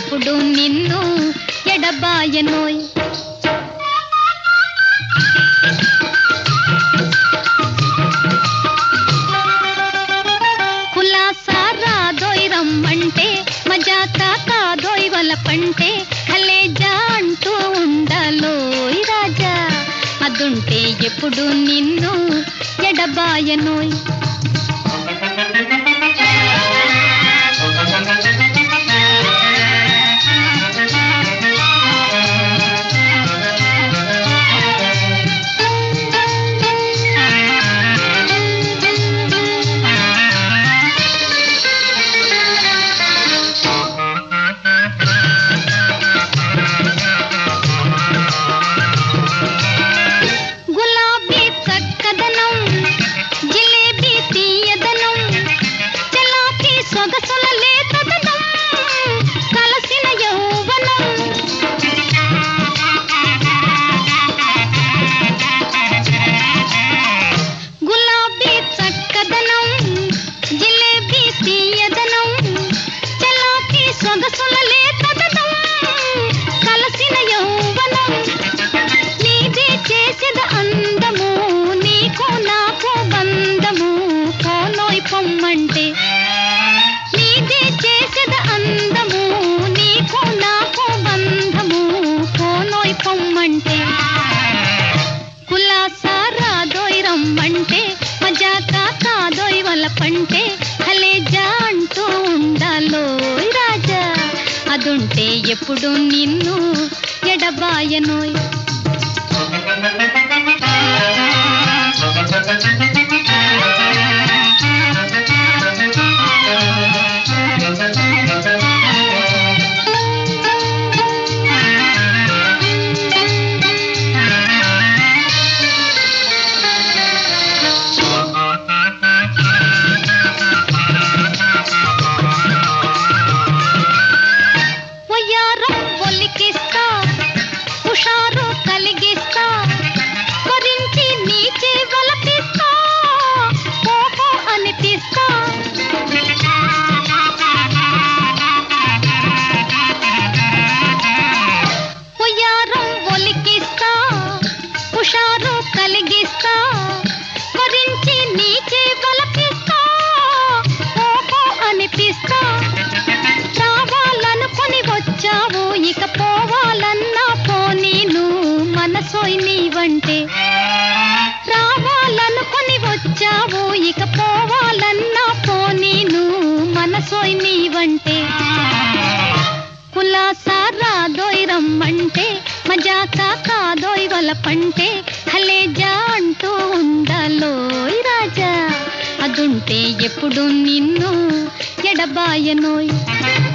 ఎప్పుడు నిన్ను ఎడబాయనోయ్ కులాసారా దోయ్ రమ్మంటే మజాక కాదోయ్ వలపంటే కలేజా అంటూ ఉండాలోయ్ రాజా అదుంటే ఎప్పుడు నిన్ను ఎడబాయనోయ్ గులాబీ చక్కదనం జిలేబీ తీయదనం చలాకీ సొగసుల లేతదనం కలసిన యౌవనం గులాబీ చక్కదనం జిలేబీ తీయదనం చలాకీ సొగసుల లేతదనం కలసిన యౌవనం నీదే చేసేద అందము నీకు నాకు బంధము కోనోయ్ పొమ్మంటే నీదే చేసేద అందము నీకు నాకు బంధము కోనోయ్ పొమ్మంటే కులాసారా దోయ్ రమ్మంటే మజాక కాదోయ్ వలపంటే కలేజా అంటూ ఉండాలోయ్ రాజా అదుంటే ఎప్పుడు నిన్ను ఎడబాయనోయ్ వయ్యారం ఒలికిస్తా హుషారు కలిగిస్తా కొరించి నీచే వలపిస్తా ఓహో అనిపిస్తా వయ్యారం ఒలికిస్తా హుషారు కలిగిస్తా కొరించి నీచే వలపిస్తా ఓహో అనిపిస్తా రావాలనుకొని వచ్చావు ఇక పోవాలన్నా పోనీను మనసోయ్ నీవంటే రావాలనుకొని వచ్చావు ఇక పోవాలన్నా పోనీను మనసోయ్ నీవంటే కులాసారా దోయ్ రమ్మంటే మజాక కాదోయ్ వలపంటే కలేజా అంటూ ఉండాలోయ్ రాజా అదుంటే ఎప్పుడు నిన్ను ఎడబాయనోయ్